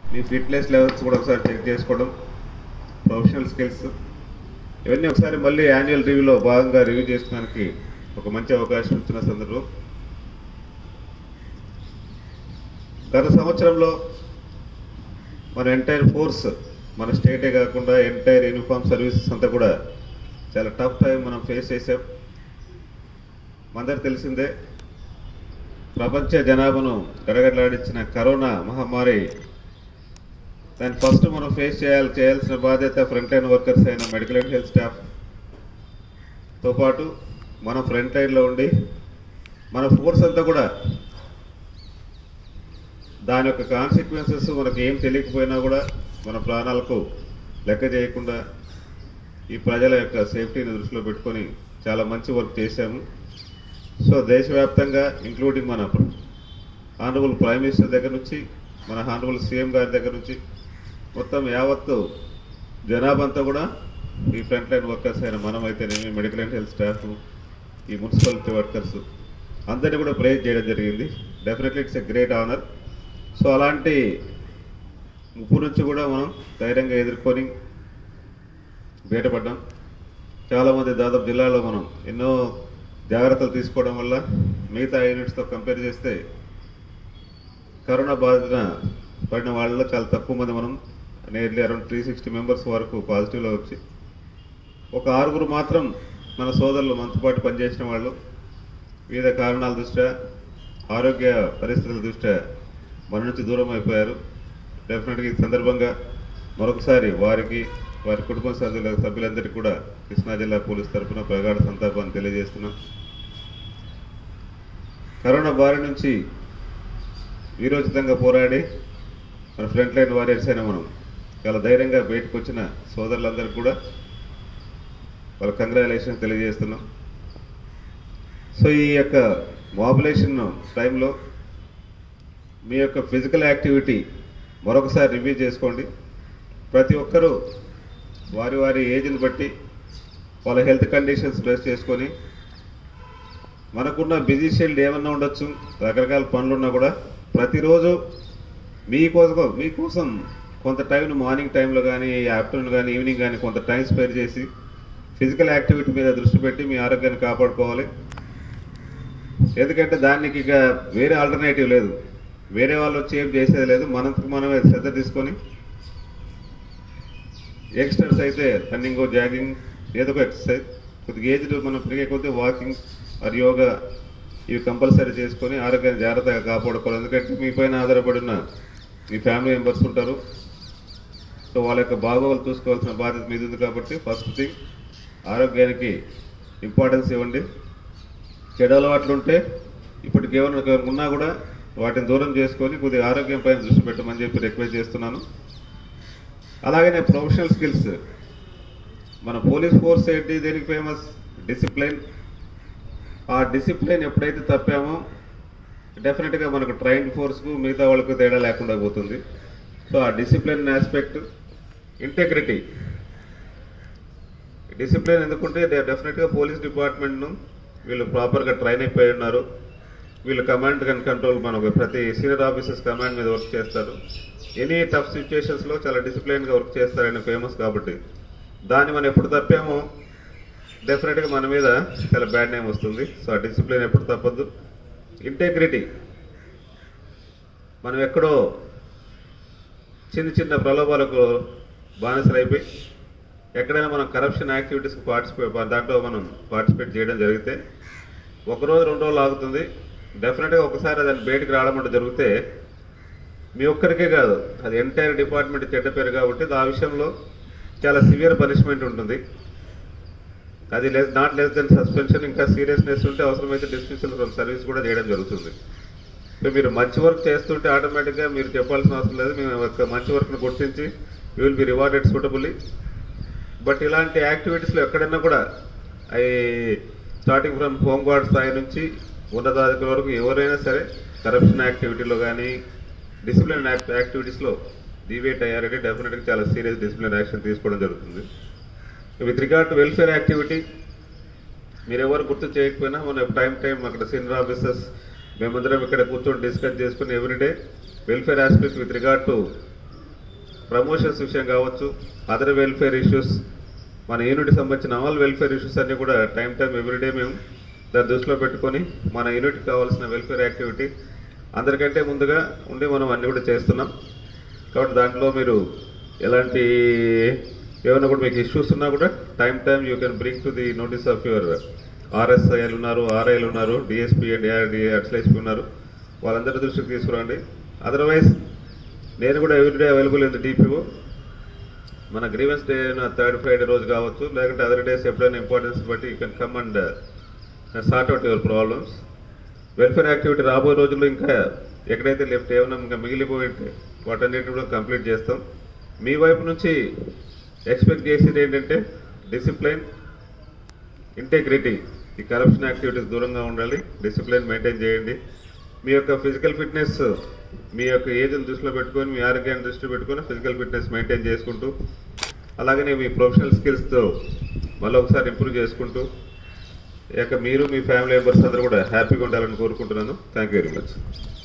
మీ fitness levels కూడా ఒకసారి check చేసుకోవడం ప్రొఫెషనల్ స్కిల్స్ ఇవన్నీ ఒకసారి మళ్ళీ యాన్యువల్ రివ్యూలో భాగంగా రివ్యూ చేసుకోవడానికి ఒక మంచి అవకాశం ఇచ్చిన సందర్భం గత సంవత్సరంలో మన ఎంటైర్ ఫోర్స్ మన స్టేటే కాకుండా ఎంటైర్ యూనిఫామ్ సర్వీసెస్ అంతా కూడా చాలా టఫ్ టైం మనం ఫేస్ చేసాం మనందరికి తెలిసిందే ప్రపంచ జనాభాను గడగడలాడించిన కరోనా మహమ్మారి దాన్ని ఫస్ట్ మనం ఫేస్ చేయాలి చేయాల్సిన బాధ్యత ఫ్రంట్ లైన్ వర్కర్స్ అయిన మెడికల్ అండ్ హెల్త్ స్టాఫ్తో పాటు మనం ఫ్రంట్ లైన్లో ఉండి మన ఫోర్స్ అంతా కూడా దాని యొక్క కాన్సిక్వెన్సెస్ మనకు ఏం తెలియకపోయినా కూడా మన ప్రాణాలకు లెక్క చేయకుండా ఈ ప్రజల యొక్క సేఫ్టీని దృష్టిలో పెట్టుకొని చాలా మంచి వర్క్ చేశాము సో దేశవ్యాప్తంగా ఇంక్లూడింగ్ మన ఆనరబుల్ ప్రైమ్ మినిస్టర్ దగ్గర నుంచి మన ఆనరబుల్ సీఎం గారి దగ్గర నుంచి మొత్తం యావత్తు జనాభా అంతా కూడా ఈ ఫ్రంట్ లైన్ వర్కర్స్ అయిన మనం అయితేనేమి మెడికల్ అండ్ హెల్త్ స్టాఫ్ ఈ మున్సిపాలిటీ వర్కర్స్ అందరినీ కూడా ప్రేజ్ చేయడం జరిగింది definitely it's a great honour so అలాంటి ముప్పు నుంచి కూడా మనం ధైర్యంగా ఎదుర్కొని బయటపడ్డాం చాలామంది దాదాపు జిల్లాలో మనం ఎన్నో జాగ్రత్తలు తీసుకోవడం వల్ల మిగతా యూనిట్స్తో కంపేర్ చేస్తే కరోనా బాధిన పడిన వాళ్ళలో చాలా తక్కువ మంది మనం nearly around three sixty members వరకు పాజిటివ్లో వచ్చి ఒక ఆరుగురు మాత్రం మన సోదరులు మనతో పాటు పనిచేసిన వాళ్ళు వివిధ కారణాల దృష్ట్యా ఆరోగ్య పరిస్థితుల దృష్ట్యా మన నుంచి దూరం అయిపోయారు డెఫినెట్గా ఈ సందర్భంగా మరొకసారి వారికి వారి కుటుంబ సభ్యుల సభ్యులందరికీ కూడా కృష్ణా జిల్లా పోలీస్ తరఫున ప్రగాఢ సంతాపాన్ని తెలియజేస్తున్నాం కరోనా బారి నుంచి వీరోచితంగా పోరాడి మన ఫ్రంట్ లైన్ వారియర్స్ అయిన మనం చాలా ధైర్యంగా బయటకు వచ్చిన సోదరులందరికీ కూడా వాళ్ళ కంగ్రాచులేషన్ తెలియజేస్తున్నాం సో ఈ యొక్క మాబులేషన్ టైంలో మీ యొక్క ఫిజికల్ యాక్టివిటీ మరొకసారి రివ్యూ చేసుకోండి ప్రతి ఒక్కరూ వారి వారి ఏజ్ని బట్టి వాళ్ళ హెల్త్ కండిషన్స్ బేస్ చేసుకొని మనకున్న బిజీ షెల్డ్ ఏమన్నా ఉండొచ్చు రకరకాల పనులు ఉన్నా కూడా ప్రతిరోజు మీకోసం మీకోసం కొంత టైంను మార్నింగ్ టైంలో కానీ ఆఫ్టర్నూన్ కానీ ఈవినింగ్ కానీ కొంత టైం స్పెండ్ చేసి ఫిజికల్ యాక్టివిటీ మీద దృష్టి పెట్టి మీ ఆరోగ్యాన్ని కాపాడుకోవాలి ఎందుకంటే దానికి ఇక వేరే ఆల్టర్నేటివ్ లేదు వేరే వాళ్ళు వచ్చి ఏం చేసేది లేదు మనంతకు మనమే శ్రద్ధ తీసుకొని యంగ్స్టర్స్ అయితే రన్నింగ్ జాగింగ్ ఏదో ఒక ఎక్సర్సైజ్ కొద్దిగా ఏజ్ మనం పెరిగే కొద్దీ వాకింగ్ ఆర్ యోగా ఇవి కంపల్సరీ చేసుకొని ఆరోగ్యాన్ని జాగ్రత్తగా కాపాడుకోవాలి ఎందుకంటే మీ పైన ఆధారపడి ఉన్న మీ ఫ్యామిలీ మెంబర్స్ ఉంటారు సో వాళ్ళ యొక్క బాగోగులు చూసుకోవాల్సిన బాధ్యత మీద ఉంది కాబట్టి ఫస్ట్ థింగ్ ఆరోగ్యానికి ఇంపార్టెన్స్ ఇవ్వండి చెడు అలవాట్లు ఉంటే ఇప్పటికి ఏమైనా ఉన్నా కూడా వాటిని దూరం చేసుకొని కొద్దిగా ఆరోగ్యం పైన దృష్టి పెట్టమని చెప్పి రిక్వెస్ట్ చేస్తున్నాను అలాగనే ప్రొఫెషనల్ స్కిల్స్ మన పోలీస్ ఫోర్స్ ఏంటి దేనికి ఫేమస్ డిసిప్లైన్ ఆ డిసిప్లైన్ ఎప్పుడైతే తప్పామో డెఫినెట్గా మనకు ట్రైన్ ఫోర్స్కు మిగతా వాళ్ళకు తేడా లేకుండా పోతుంది సో ఆ డిసిప్లిన్ ఆస్పెక్ట్ ఇంటెగ్రిటీ డిసిప్లిన్ ఎందుకుంటే డెఫినెట్గా పోలీస్ డిపార్ట్మెంట్ను వీళ్ళు ప్రాపర్గా ట్రైన్ అయిపోయి ఉన్నారు వీళ్ళు కమాండ్ అండ్ కంట్రోల్ మనకు ప్రతి సీనియర్ ఆఫీసర్స్ కమాండ్ మీద వర్క్ చేస్తారు ఎనీ టఫ్ సిచ్యుయేషన్స్లో చాలా డిసిప్లైన్గా వర్క్ చేస్తారని ఫేమస్ కాబట్టి దాన్ని మనం ఎప్పుడు తప్పామో డెఫినెట్గా మన మీద చాలా బ్యాడ్ నేమ్ వస్తుంది సో ఆ డిసిప్లిన్ ఎప్పుడు తప్పద్దు ఇంటెగ్రిటీ మనం ఎక్కడో చిన్న చిన్న ప్రలోభాలకు బానిసలైపోయి ఎక్కడైనా మనం కరప్షన్ యాక్టివిటీస్కి పార్టిసిపేట్ దాంట్లో మనం పార్టిసిపేట్ చేయడం జరిగితే ఒక రోజు రెండు రోజులు ఆగుతుంది డెఫినెట్గా ఒకసారి దాన్ని బయటికి రావడం అంటే జరిగితే మీ ఒక్కరికే కాదు అది ఎంటైర్ డిపార్ట్మెంట్ చెడ్డ పేరు కాబట్టి ఆ విషయంలో చాలా సివియర్ పనిష్మెంట్ ఉంటుంది అది less not less than suspension ఇంకా సీరియస్నెస్ ఉంటే అవసరమైతే డిస్మిసల్ ఫ్రమ్ సర్వీస్ కూడా చేయడం జరుగుతుంది సో మీరు మంచి వర్క్ చేస్తుంటే ఆటోమేటిక్గా మీరు చెప్పాల్సిన అవసరం లేదు మేము ఒక మంచి వర్క్ను గుర్తించి you will be rewarded suitably but ఇలాంటి యాక్టివిటీస్లో ఎక్కడైనా కూడా అవి స్టార్టింగ్ ఫ్రమ్ హోమ్ గార్డ్ స్థాయి నుంచి ఉన్నతాధికారుల వరకు ఎవరైనా సరే కరప్షన్ యాక్టివిటీలో కానీ డిసిప్లిన్ యాక్టివిటీస్లో డివేట్ అయ్యారంటే డెఫినెట్గా చాలా సీరియస్ డిసిప్లిన్ యాక్షన్ తీసుకోవడం జరుగుతుంది with regard to welfare activity మీరు ఎవరు గుర్తు చేయకపోయినా మన టైం టైం అక్కడ సీనియర్ ఆఫీసర్స్ మేమందరం ఇక్కడ కూర్చొని డిస్కస్ చేసుకుని everyday welfare aspect with regard to promotions విషయం కావచ్చు అదర్ వెల్ఫేర్ ఇష్యూస్ మన యూనిట్కి సంబంధించిన ఆల్ వెల్ఫేర్ ఇష్యూస్ అన్ని కూడా టైం టైం ఎవ్రీడే మేము దాన్ని దృష్టిలో పెట్టుకొని మన యూనిట్కి కావాల్సిన వెల్ఫేర్ యాక్టివిటీ అందరికంటే ముందుగా ఉండి మనం అన్ని కూడా చేస్తున్నాం కాబట్టి దాంట్లో మీరు ఎలాంటి ఏమైనా కూడా మీకు ఇష్యూస్ ఉన్నా కూడా time time you can bring to the notice of your ఆర్ఎస్ఐలు ఉన్నారు ఆర్ఐలు ఉన్నారు డిఎస్పీ అండ్ ఏఆర్డి ఎస్ఎల్ఎస్పీ ఉన్నారు వాళ్ళందరి దృష్టికి తీసుకురండి అదర్వైజ్ నేను కూడా everyday available in the DPO మన గ్రీవెన్స్ డే థర్డ్ ఫ్రైడే రోజు కావచ్చు లేకుంటే అదర్ డేస్ ఎప్పుడైనా ఇంపార్టెన్స్ బట్టి you can come and sort out your problems welfare activity రాబోయే రోజుల్లో ఇంకా ఎక్కడైతే లెఫ్ట్ ఏమైనా ఇంకా మిగిలిపోయి ఉంటే వాటన్నిటిని కూడా కంప్లీట్ చేస్తాం మీ వైపు నుంచి ఎక్స్పెక్ట్ చేసేది ఏంటంటే డిసిప్లైన్ ఇంటెగ్రిటీ ఈ కరప్షన్ యాక్టివిటీస్ దూరంగా ఉండాలి డిసిప్లైన్ మెయింటైన్ చేయండి మీ యొక్క ఫిజికల్ ఫిట్నెస్ మీ యొక్క ఏజ్ని దృష్టిలో పెట్టుకొని మీ ఆరోగ్యాన్ని దృష్టిలో పెట్టుకొని ఫిజికల్ ఫిట్నెస్ మెయింటైన్ చేసుకుంటూ అలాగనే మీ ప్రొఫెషనల్ స్కిల్స్తో మళ్ళీ ఒకసారి ఇంప్రూవ్ చేసుకుంటూ ఇక మీరు మీ ఫ్యామిలీ మెంబర్స్ అందరూ కూడా హ్యాపీగా ఉండాలని కోరుకుంటున్నాను థ్యాంక్ యూ వెరీ మచ్